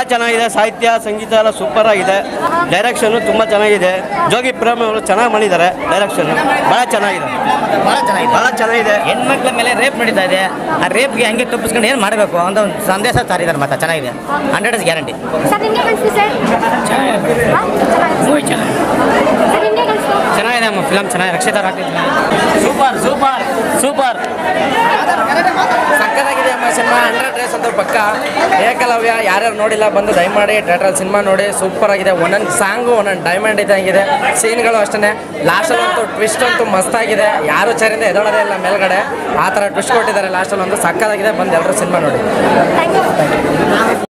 ಚೆನ್ನಾಗಿದೆ ಸಾಹಿತ್ಯ ಸಂಗೀತ ಎಲ್ಲ ಸೂಪರ್ ಆಗಿದೆ ಡೈರೆಕ್ಷನ್ ತುಂಬ ಚೆನ್ನಾಗಿದೆ ಜೋಗಿ ಪ್ರೇಮ್ ಅವರು ಚೆನ್ನಾಗಿ ಮಾಡಿದ್ದಾರೆ ಡೈರೆಕ್ಷನ್ ಭಾಳ ಚೆನ್ನಾಗಿದೆ ಭಾಳ ಚೆನ್ನಾಗಿದೆ ಭಾಳ ಚೆನ್ನಾಗಿದೆ ಹೆಣ್ಮಕ್ಳ ಮೇಲೆ ರೇಪ್ ನಡೀತಾ ಇದೆ ಆ ರೇಪ್ಗೆ ಹಂಗೆ ತಪ್ಪಿಸ್ಕೊಂಡು ಏನು ಮಾಡಬೇಕು ಅಂತ ಒಂದು ಸಂದೇಶ ಸಾರಿದ್ದಾರೆ ಮಾತ್ರ ಚೆನ್ನಾಗಿದೆ ಹಂಡ್ರೆಡ್ ಇಸ್ ಗ್ಯಾರಂಟಿ ಸರ್ ನಿಮಗೆ ಕಳಿಸ್ತೀವಿ ಸರ್ ಹಾ? ಚೆನ್ನಾಗಿದೆ. ಸರ್ ನಿಮಗೆ ಕಳಿಸ್ತು ಚೆನ್ನಾಗಿದೆ ಅಮ್ಮ ಫಿಲಮ್ ಚೆನ್ನಾಗಿ ರಕ್ಷಿತ ಸೂಪರ್ ಸೂಪರ್ ಸೂಪರ್ ಸಕ್ಕತ್ತಾಗಿದೆ ಅಮ್ಮ ಸಿನಿಮಾ ಹಂಡ್ರೆಡ್ ಡೇಸ್ ಅಂತ ಪಕ್ಕ ಏಕಲವ್ಯ ಯಾರ್ಯಾರು ನೋಡಿಲ್ಲ ಬಂದು ದಯಮಾಡಿ ಥಿಯೇಟ್ರಲ್ಲಿ ಸಿನಿಮಾ ನೋಡಿ ಸೂಪರ್ ಆಗಿದೆ ಒಂದೊಂದು ಸಾಂಗು ಒಂದೊಂದು ಡೈಮಂಡ್ ಇದ್ದಂಗಿದೆ ಸೀನ್ಗಳು ಅಷ್ಟೇ ಲಾಸ್ಟಲ್ಲಿ ಅಂತೂ ಟ್ವಿಸ್ಟ್ ಅಂತೂ ಮಸ್ತಾಗಿದೆ ಯಾರು ಚರಿಂದ ಎದೊಳದೇ ಇಲ್ಲ ಮೇಲ್ಗಡೆ ಆ ಥರ ಟ್ವಿಸ್ಟ್ ಕೊಟ್ಟಿದ್ದಾರೆ ಲಾಸ್ಟಲ್ಲಿ ಒಂದು ಸಕ್ಕತ್ತಾಗಿದೆ ಬಂದು ಎಲ್ಲರೂ ಸಿನಿಮಾ ನೋಡಿ ಥ್ಯಾಂಕ್ ಯು